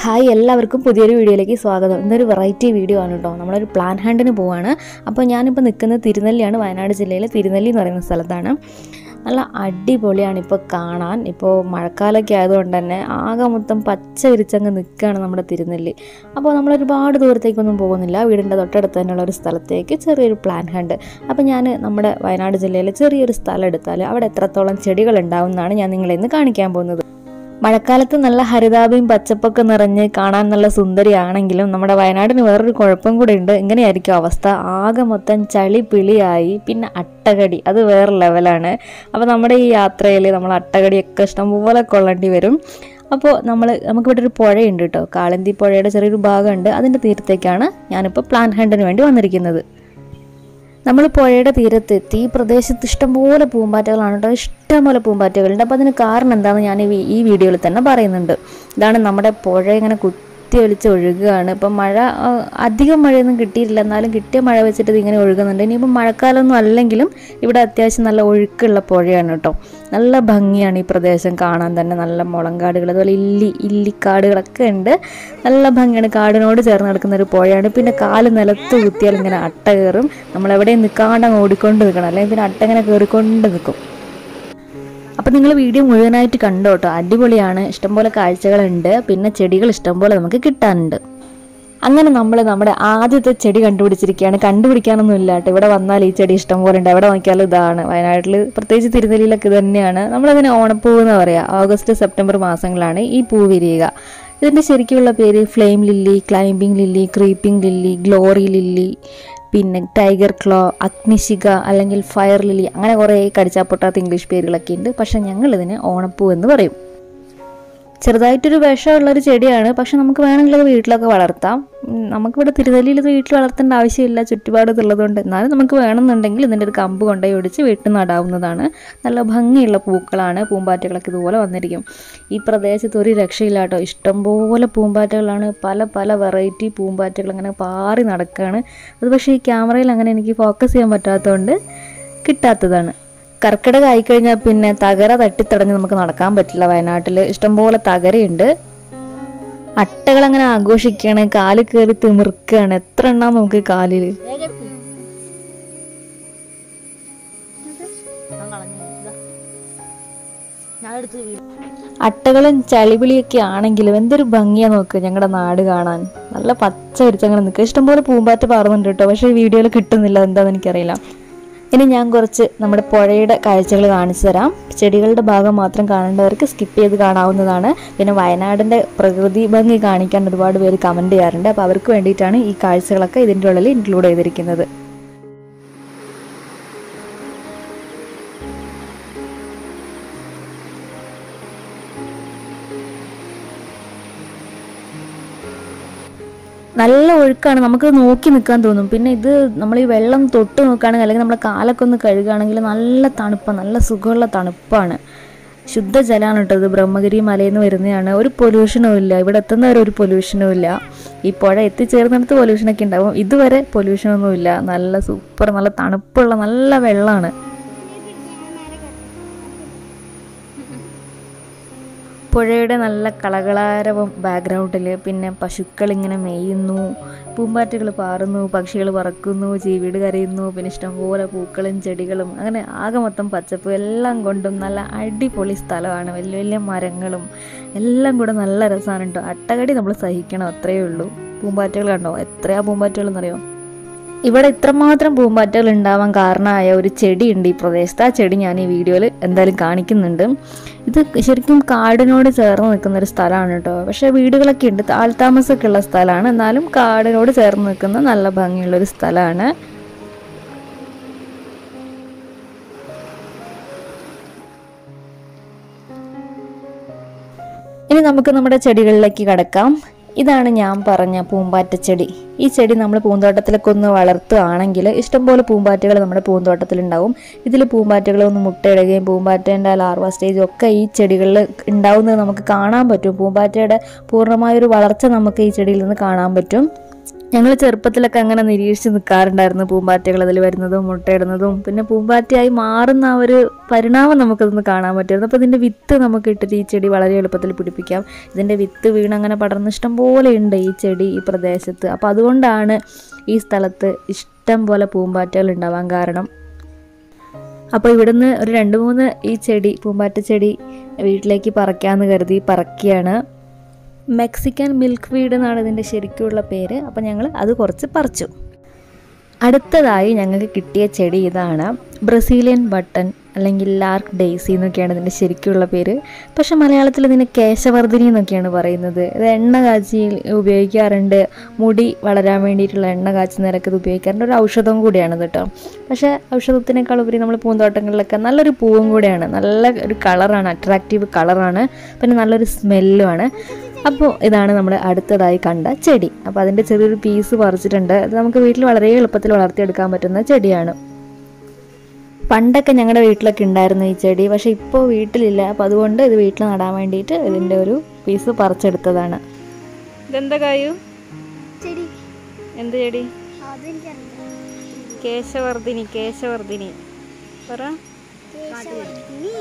Hi എല്ലാവർക്കും പുതിയൊരു വീഡിയോയിലേക്ക് സ്വാഗതം ഇന്നൊരു വെറൈറ്റി വീഡിയോ ആണ് കേട്ടോ നമ്മളൊരു പ്ലാൻ ഹണ്ടിന് പോവാണ് അപ്പോൾ ഞാനിപ്പോൾ നിൽക്കുന്നത് തിരുനെല്ലിയാണ് വയനാട് ജില്ലയിലെ തിരുനെല്ലി എന്ന് പറയുന്ന സ്ഥലത്താണ് നല്ല അടിപൊളിയാണ് ഇപ്പോൾ കാണാൻ ഇപ്പോൾ മഴക്കാലമൊക്കെ ആയതുകൊണ്ട് തന്നെ ആകെ മൊത്തം പച്ച വിരിച്ചങ്ങ് നിൽക്കുകയാണ് നമ്മുടെ തിരുനെല്ലി അപ്പോൾ നമ്മൾ ഒരുപാട് ദൂരത്തേക്കൊന്നും പോകുന്നില്ല വീടിൻ്റെ തൊട്ടടുത്ത് തന്നെയുള്ള ഒരു സ്ഥലത്തേക്ക് ചെറിയൊരു പ്ലാൻ ഹണ്ട് അപ്പോൾ ഞാൻ നമ്മുടെ വയനാട് ജില്ലയിലെ ചെറിയൊരു സ്ഥലം എടുത്താൽ അവിടെ എത്രത്തോളം ചെടികൾ ഉണ്ടാവും എന്നാണ് ഞാൻ നിങ്ങളെ ഇന്ന് കാണിക്കാൻ പോകുന്നത് മഴക്കാലത്ത് നല്ല ഹരിതാപയും പച്ചപ്പൊക്കെ നിറഞ്ഞ് കാണാൻ നല്ല സുന്ദരിയാണെങ്കിലും നമ്മുടെ വയനാടിന് വേറൊരു കുഴപ്പം കൂടെ ഉണ്ട് ഇങ്ങനെയായിരിക്കും അവസ്ഥ ആകെ മൊത്തം ചളി പിളിയായി പിന്നെ അട്ടകടി അത് വേറെ ലെവലാണ് അപ്പോൾ നമ്മുടെ ഈ യാത്രയിൽ നമ്മൾ അട്ടകടിയൊക്കെ ഇഷ്ടംപോലെ കൊള്ളേണ്ടി വരും അപ്പോൾ നമ്മൾ നമുക്കിവിടെ ഒരു പുഴയുണ്ട് കേട്ടോ കാളന്തി പുഴയുടെ ചെറിയൊരു ഭാഗമുണ്ട് അതിൻ്റെ തീരത്തേക്കാണ് ഞാനിപ്പോൾ പ്ലാൻ ഹണ്ടിന് വേണ്ടി വന്നിരിക്കുന്നത് നമ്മൾ പുഴയുടെ തീരത്തെത്തി ഈ പ്രദേശത്ത് ഇഷ്ടംപോലെ പൂമ്പാറ്റകളാണ് കേട്ടോ ഇഷ്ടംപോലെ പൂമ്പാറ്റകളുണ്ട് അപ്പോൾ അതിന് കാരണം എന്താണെന്ന് ഞാൻ ഈ വി- ഈ വീഡിയോയിൽ തന്നെ പറയുന്നുണ്ട് ഇതാണ് നമ്മുടെ പുഴ ഇങ്ങനെ കുത്തി ഒലിച്ച് ഒഴുകുകയാണ് ഇപ്പം മഴ ആ, അധികം മഴയൊന്നും കിട്ടിയിട്ടില്ല എന്നാലും കിട്ടിയ മഴ വെച്ചിട്ട് ഇത് ഇങ്ങനെ ഒഴുകുന്നുണ്ട് ഇനിയിപ്പം മഴക്കാലമൊന്നും അല്ലെങ്കിലും ഇവിടെ അത്യാവശ്യം നല്ല ഒഴുക്കുള്ള പുഴയാണ് കേട്ടോ നല്ല ഭംഗിയാണ് ഈ പ്രദേശം കാണാൻ തന്നെ നല്ല മുളങ്കാടുകൾ അതുപോലെ ഇല്ലി ഇല്ലിക്കാടുകളൊക്കെ ഉണ്ട് നല്ല ഭംഗിയാണ് കാടിനോട് ചേർന്ന് കിടക്കുന്ന ഒരു പുഴയാണ് പിന്നെ കാല് നിലത്ത് കുത്തിയാൽ ഇങ്ങനെ അട്ട കയറും നമ്മൾ എവിടെയും നിൽക്കാണ്ട് അങ്ങ് ഓടിക്കൊണ്ട് നിൽക്കണം അല്ലെങ്കിൽ പിന്നെ അട്ട ഇങ്ങനെ കയറിക്കൊണ്ട് നിൽക്കും അപ്പം നിങ്ങൾ വീഡിയോ മുഴുവനായിട്ട് കണ്ടോ കേട്ടോ അടിപൊളിയാണ് ഇഷ്ടംപോലെ കാഴ്ചകളുണ്ട് പിന്നെ ചെടികൾ ഇഷ്ടംപോലെ നമുക്ക് കിട്ടാനുണ്ട് അങ്ങനെ നമ്മൾ നമ്മുടെ ആദ്യത്തെ ചെടി കണ്ടുപിടിച്ചിരിക്കുകയാണ് കണ്ടുപിടിക്കാനൊന്നും ഇല്ല കേട്ടോ ഇവിടെ വന്നാൽ ഈ ചെടി ഇഷ്ടംപോലെ ഉണ്ട് എവിടെ നോക്കിയാലും ഇതാണ് വയനാട്ടിൽ പ്രത്യേകിച്ച് തിരുനെല്ലിയിലൊക്കെ ഇത് തന്നെയാണ് നമ്മളതിനെ ഓണപ്പൂവ് എന്ന് പറയുക ഓഗസ്റ്റ് സെപ്റ്റംബർ മാസങ്ങളാണ് ഈ പൂ വിരിയുക ഇതിൻ്റെ ശരിക്കുള്ള പേര് flame lily climbing lily creeping lily glory lily പിന്നെ ടൈഗർ ക്ലോ അഗ്നിശിക അല്ലെങ്കിൽ ഫയർ ലില്ലി അങ്ങനെ കുറേ കടിച്ചാൽ പൊട്ടാത്ത ഇംഗ്ലീഷ് പേരുകളൊക്കെ ഉണ്ട് പക്ഷെ ഞങ്ങളിതിനെ ഓണപ്പൂ എന്ന് പറയും ചെറുതായിട്ടൊരു വിഷമുള്ളൊരു ചെടിയാണ് പക്ഷെ നമുക്ക് വേണമെങ്കിൽ അത് വീട്ടിലൊക്കെ വളർത്താം ഉം, നമുക്കിവിടെ തിരുനെല്ലിയിൽ ഇത് വീട്ടിൽ വളർത്തേണ്ട ആവശ്യമില്ല ചുറ്റുപാട് ഇതുള്ളതുകൊണ്ട് എന്നാലും നമുക്ക് വേണമെന്നുണ്ടെങ്കിൽ ഇതിൻ്റെ ഒരു കമ്പ് കൊണ്ടുപോയി ഒടിച്ച് വീട്ടിൽ നടാവുന്നതാണ് നല്ല ഭംഗിയുള്ള പൂക്കളാണ് പൂമ്പാറ്റകളൊക്കെ ഇതുപോലെ വന്നിരിക്കും ഈ പ്രദേശത്ത് ഒരു രക്ഷയില്ല കേട്ടോ ഇഷ്ടംപോലെ പൂമ്പാറ്റകളാണ് പല പല വെറൈറ്റി പൂമ്പാറ്റകൾ അങ്ങനെ പാറി നടക്കുകയാണ് അത് പക്ഷേ ഈ ക്യാമറയിൽ അങ്ങനെ എനിക്ക് ഫോക്കസ് ചെയ്യാൻ പറ്റാത്തതുകൊണ്ട് കിട്ടാത്തതാണ് കർക്കിടക ആയിക്കഴിഞ്ഞാൽ പിന്നെ തകര തട്ടിത്തടഞ്ഞ് നമുക്ക് നടക്കാൻ പറ്റില്ല വയനാട്ടിൽ ഇഷ്ടംപോലെ തകരയുണ്ട് അട്ടകൾ അങ്ങനെ ആഘോഷിക്കുകയാണ് കാല് കയറി തിമിർക്കുകയാണ് എത്ര എണ്ണാ നമുക്ക് കാലിൽ അട്ടകളും ചളിപിളിയൊക്കെ ആണെങ്കിലും എന്തൊരു ഭംഗിയാ നോക്ക് ഞങ്ങളുടെ നാട് കാണാൻ നല്ല പച്ച വിരിച്ചങ്ങനെ നിൽക്കുക ഇഷ്ടംപോലെ പൂമ്പാറ്റ പാറുന്നുണ്ട് കേട്ടോ പക്ഷേ ഈ വീഡിയോയിൽ കിട്ടുന്നില്ല എന്താണെന്ന് എനിക്കറിയില്ല ഇനി ഞാൻ കുറച്ച് നമ്മുടെ പുഴയുടെ കാഴ്ചകൾ കാണിച്ചു തരാം ചെടികളുടെ ഭാഗം മാത്രം കാണേണ്ടവർക്ക് സ്കിപ്പ് ചെയ്ത് കാണാവുന്നതാണ് പിന്നെ വയനാടിൻ്റെ പ്രകൃതി ഭംഗി കാണിക്കാൻ ഒരുപാട് പേര് കമൻറ്റ് ചെയ്യാറുണ്ട് അപ്പോൾ അവർക്ക് വേണ്ടിയിട്ടാണ് ഈ കാഴ്ചകളൊക്കെ ഇതിൻ്റെ ഉള്ളിൽ ഇൻക്ലൂഡ് ചെയ്തിരിക്കുന്നത് നല്ല ഒഴുക്കാണ് നമുക്ക് നോക്കി നിൽക്കാൻ തോന്നും പിന്നെ ഇത് നമ്മൾ ഈ വെള്ളം തൊട്ട് നോക്കുകയാണെങ്കിൽ അല്ലെങ്കിൽ നമ്മളെ കാലൊക്കെ ഒന്ന് കഴുകുകയാണെങ്കിൽ നല്ല തണുപ്പാണ് നല്ല സുഖമുള്ള തണുപ്പാണ് ശുദ്ധജലമാണ് കേട്ടോ ഇത് ബ്രഹ്മഗിരി മലയിൽ നിന്ന് വരുന്നതാണ് ഒരു പൊല്യൂഷനും ഇല്ല ഇവിടെ എത്തുന്നവരെ ഒരു പൊല്യൂഷനും ഇല്ല ഈ പുഴ എത്തിച്ചേർന്നിടത്ത് പൊല്യൂഷനൊക്കെ ഉണ്ടാവും ഇതുവരെ പൊല്യൂഷനൊന്നും ഇല്ല നല്ല സൂപ്പർ നല്ല തണുപ്പുള്ള നല്ല വെള്ളമാണ് പുഴയുടെ നല്ല കളകളാരവം ബാക്ക്ഗ്രൗണ്ടിൽ പിന്നെ പശുക്കൾ ഇങ്ങനെ മേയുന്നു പൂമ്പാറ്റകൾ പാറുന്നു പക്ഷികൾ പറക്കുന്നു ചീവീട് കരയുന്നു പിന്നെ ഇഷ്ടംപോലെ പൂക്കളും ചെടികളും അങ്ങനെ ആകെ മൊത്തം പച്ചപ്പ് എല്ലാം കൊണ്ടും നല്ല അടിപൊളി സ്ഥലമാണ് വലിയ വലിയ മരങ്ങളും എല്ലാം കൂടെ നല്ല രസമാണ് കേട്ടോ അട്ടകടി നമ്മൾ സഹിക്കണം അത്രയേ ഉള്ളൂ പൂമ്പാറ്റകൾ കണ്ടോ എത്രയാ പൂമ്പാറ്റകൾ എന്നറിയോ ഇവിടെ ഇത്രമാത്രം പൂമ്പാറ്റകൾ ഉണ്ടാവാൻ കാരണമായ ഒരു ചെടിയുണ്ട് ഈ പ്രദേശത്ത് ആ ചെടി ഞാൻ ഈ വീഡിയോയിൽ എന്തായാലും കാണിക്കുന്നുണ്ട് ഇത് ശരിക്കും കാടിനോട് ചേർന്ന് നിൽക്കുന്ന ഒരു സ്ഥലമാണ് കേട്ടോ പക്ഷേ വീടുകളൊക്കെ ഉണ്ട് ആൾത്താമസമൊക്കെ ഉള്ള സ്ഥലമാണ് എന്നാലും കാടിനോട് ചേർന്ന് നിൽക്കുന്ന നല്ല ഭംഗിയുള്ള ഒരു സ്ഥലമാണ് ഇനി നമുക്ക് നമ്മുടെ ചെടികളിലേക്ക് കടക്കാം ഇതാണ് ഞാൻ പറഞ്ഞ പൂമ്പാറ്റ ചെടി ഈ ചെടി നമ്മൾ പൂന്തോട്ടത്തിലൊക്കെ ഒന്ന് വളർത്തുകയാണെങ്കിൽ ഇഷ്ടംപോലെ പൂമ്പാറ്റകൾ നമ്മുടെ പൂന്തോട്ടത്തിലുണ്ടാവും ഇതിൽ പൂമ്പാറ്റകൾ ഒന്ന് മുട്ടയിടുകയും പൂമ്പാറ്റേൻ്റെ ലാർവ സ്റ്റേജും ഒക്കെ ഈ ചെടികളിൽ ഉണ്ടാവുന്നത് നമുക്ക് കാണാൻ പറ്റും പൂമ്പാറ്റയുടെ പൂർണ്ണമായൊരു വളർച്ച നമുക്ക് ഈ ചെടിയിൽ നിന്ന് കാണാൻ പറ്റും ഞങ്ങൾ ചെറുപ്പത്തിലൊക്കെ അങ്ങനെ നിരീക്ഷിച്ച് നിൽക്കാറുണ്ടായിരുന്നു പൂമ്പാറ്റകൾ അതിൽ വരുന്നതും മുട്ടയിടുന്നതും പിന്നെ പൂമ്പാറ്റയായി മാറുന്ന ആ ഒരു പരിണാമം നമുക്കതൊന്ന് കാണാൻ പറ്റുമായിരുന്നു അപ്പോൾ ഇതിൻ്റെ വിത്ത് നമുക്ക് ഇട്ടിട്ട് ഈ ചെടി വളരെ എളുപ്പത്തിൽ പിടിപ്പിക്കാം ഇതിൻ്റെ വിത്ത് വീണ് അങ്ങനെ പടർന്ന് ഇഷ്ടം പോലെ ഉണ്ട് ഈ ചെടി ഈ പ്രദേശത്ത് അപ്പോൾ അതുകൊണ്ടാണ് ഈ സ്ഥലത്ത് ഇഷ്ടം പോലെ പൂമ്പാറ്റകൾ ഉണ്ടാവാൻ കാരണം അപ്പോൾ ഇവിടുന്ന് ഒരു രണ്ട് മൂന്ന് ഈ ചെടി പൂമ്പാറ്റ ചെടി വീട്ടിലേക്ക് പറിക്കാമെന്ന് കരുതി പറക്കുകയാണ് മെക്സിക്കൻ മിൽക്ക് വീഡ് എന്നാണ് ഇതിൻ്റെ ശരിക്കുള്ള പേര് അപ്പോൾ ഞങ്ങൾ അത് കുറച്ച് പറിച്ചു അടുത്തതായി ഞങ്ങൾക്ക് കിട്ടിയ ചെടി ഇതാണ് ബ്രസീലിയൻ ബട്ടൺ അല്ലെങ്കിൽ ലാർക്ക് ഡെയ്സി എന്നൊക്കെയാണ് ഇതിൻ്റെ ശരിക്കുള്ള പേര് പക്ഷെ മലയാളത്തിൽ ഇതിനെ കേശവർദ്ധിനി എന്നൊക്കെയാണ് പറയുന്നത് ഇത് എണ്ണ കാച്ചി ഉപയോഗിക്കാറുണ്ട് മുടി വളരാൻ വേണ്ടിയിട്ടുള്ള എണ്ണ കാച്ചി നിരക്ക് ഇത് ഉപയോഗിക്കാറുണ്ട് ഒരു ഔഷധം കൂടിയാണ് കേട്ടോ പക്ഷേ ഔഷധത്തിനേക്കാൾ ഉപരി നമ്മൾ പൂന്തോട്ടങ്ങളിലൊക്കെ നല്ലൊരു പൂവും കൂടെയാണ് നല്ല ഒരു കളറാണ് അട്രാക്റ്റീവ് കളറാണ് പിന്നെ നല്ലൊരു സ്മെല്ലുമാണ് അപ്പോൾ ഇതാണ് നമ്മൾ അടുത്തതായി കണ്ട ചെടി അപ്പോൾ അതിൻ്റെ ചെറിയൊരു പീസ് പറിച്ചിട്ടുണ്ട് ഇത് നമുക്ക് വീട്ടിൽ വളരെ എളുപ്പത്തിൽ വളർത്തിയെടുക്കാൻ പറ്റുന്ന ചെടിയാണ് പണ്ടൊക്കെ ഞങ്ങളുടെ വീട്ടിലൊക്കെ ഉണ്ടായിരുന്നു ഈ ചെടി പക്ഷേ ഇപ്പോൾ വീട്ടിലില്ല അപ്പോൾ അതുകൊണ്ട് ഇത് വീട്ടിൽ നടാൻ വേണ്ടിയിട്ട് ഇതിൻ്റെ ഒരു പീസ് പറിച്ചെടുത്തതാണ് ഇതെന്താ കായു ചെടി എന്ത് ചെടി അതെനിക്കറിയില്ല കേശവർദ്ധിനി കേശവർദ്ധിനി പറ കേശവർദ്ധിനി.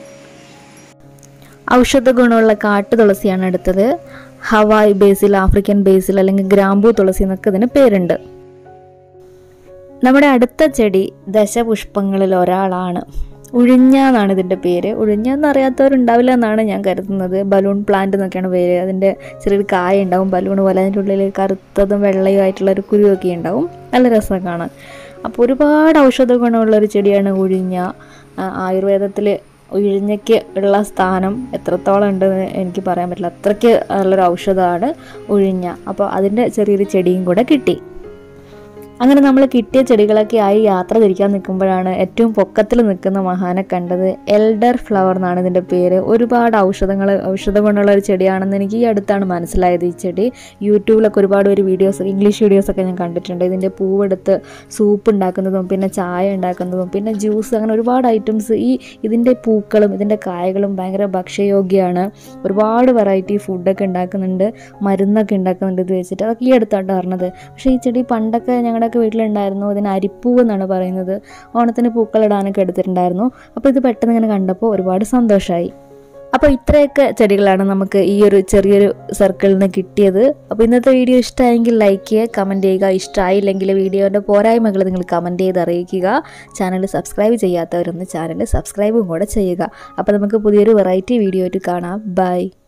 ഔഷധ ഗുണമുള്ള കാട്ടു തുളസിയാണ് അടുത്തത് ഹവായ് ബേസിൽ ആഫ്രിക്കൻ ബേസിൽ അല്ലെങ്കിൽ ഗ്രാമ്പൂ തുളസി എന്നൊക്കെ ഇതിന് പേരുണ്ട് നമ്മുടെ അടുത്ത ചെടി ദശപുഷ്പങ്ങളിൽ ഒരാളാണ് ഉഴിഞ്ഞ എന്നാണ് ഇതിൻ്റെ പേര് ഉഴിഞ്ഞ എന്നറിയാത്തവരുണ്ടാവില്ല എന്നാണ് ഞാൻ കരുതുന്നത് ബലൂൺ പ്ലാന്റ് എന്നൊക്കെയാണ് പേര് അതിൻ്റെ ചെറിയൊരു കായ ഉണ്ടാവും ബലൂൺ പോലെ അതിൻ്റെ ഉള്ളിൽ കറുത്തതും വെള്ളയും ആയിട്ടുള്ള ഒരു കുരുവൊക്കെ ഉണ്ടാവും നല്ല രസം കാണാൻ അപ്പോൾ ഒരുപാട് ഔഷധ ഗുണമുള്ള ഒരു ചെടിയാണ് ഉഴിഞ്ഞ ആയുർവേദത്തിൽ ഉഴിഞ്ഞയ്ക്ക് ഉള്ള സ്ഥാനം എത്രത്തോളം ഉണ്ടെന്ന് എനിക്ക് പറയാൻ പറ്റില്ല അത്രയ്ക്ക് നല്ലൊരു ഔഷധമാണ് ഉഴിഞ്ഞ അപ്പോൾ അതിൻ്റെ ചെറിയൊരു ചെടിയും കൂടെ കിട്ടി അങ്ങനെ നമ്മൾ കിട്ടിയ ചെടികളൊക്കെ ആയി യാത്ര തിരിക്കാൻ നിൽക്കുമ്പോഴാണ് ഏറ്റവും പൊക്കത്തിൽ നിൽക്കുന്ന മഹാനെ കണ്ടത് എൽഡർ ഫ്ലവർ എന്നാണ് ഇതിൻ്റെ പേര് ഒരുപാട് ഔഷധങ്ങൾ ഔഷധ ഗുണമുള്ള ഒരു ചെടിയാണെന്ന് എനിക്ക് ഈ അടുത്താണ് മനസ്സിലായത് ഈ ചെടി യൂട്യൂബിലൊക്കെ ഒരുപാട് ഒരു വീഡിയോസ് ഇംഗ്ലീഷ് വീഡിയോസൊക്കെ ഞാൻ കണ്ടിട്ടുണ്ട് ഇതിൻ്റെ പൂവെടുത്ത് സൂപ്പ് ഉണ്ടാക്കുന്നതും പിന്നെ ചായ ഉണ്ടാക്കുന്നതും പിന്നെ ജ്യൂസ് അങ്ങനെ ഒരുപാട് ഐറ്റംസ് ഈ ഇതിൻ്റെ പൂക്കളും ഇതിൻ്റെ കായകളും ഭയങ്കര ഭക്ഷ്യയോഗ്യമാണ് ഒരുപാട് വെറൈറ്റി ഫുഡൊക്കെ ഉണ്ടാക്കുന്നുണ്ട് മരുന്നൊക്കെ ഉണ്ടാക്കുന്നുണ്ട് ഇത് വെച്ചിട്ട് അതൊക്കെ ഈ അടുത്താണ് പറഞ്ഞത് പക്ഷേ ഈ ചെടി പണ്ടൊക്കെ ഞങ്ങളുടെയൊക്കെ വീട്ടിലുണ്ടായിരുന്നു ഇതിന് അരിപ്പൂ എന്നാണ് പറയുന്നത് ഓണത്തിന് പൂക്കളിടാനൊക്കെ എടുത്തിട്ടുണ്ടായിരുന്നു അപ്പോൾ ഇത് പെട്ടെന്ന് ഇങ്ങനെ കണ്ടപ്പോൾ ഒരുപാട് സന്തോഷമായി അപ്പോൾ ഇത്രയൊക്കെ ചെടികളാണ് നമുക്ക് ഈ ഒരു ചെറിയൊരു സർക്കിളിൽ നിന്ന് കിട്ടിയത് അപ്പോൾ ഇന്നത്തെ വീഡിയോ ഇഷ്ടമായെങ്കിൽ ലൈക്ക് ചെയ്യുക കമൻറ്റ് ചെയ്യുക ഇഷ്ടമായില്ലെങ്കിൽ വീഡിയോൻ്റെ പോരായ്മകൾ നിങ്ങൾ കമൻറ്റ് ചെയ്ത് അറിയിക്കുക ചാനൽ സബ്സ്ക്രൈബ് ചെയ്യാത്തവരൊന്ന് ചാനൽ സബ്സ്ക്രൈബും കൂടെ ചെയ്യുക അപ്പോൾ നമുക്ക് പുതിയൊരു വെറൈറ്റി വീഡിയോ ആയിട്ട് കാണാം ബൈ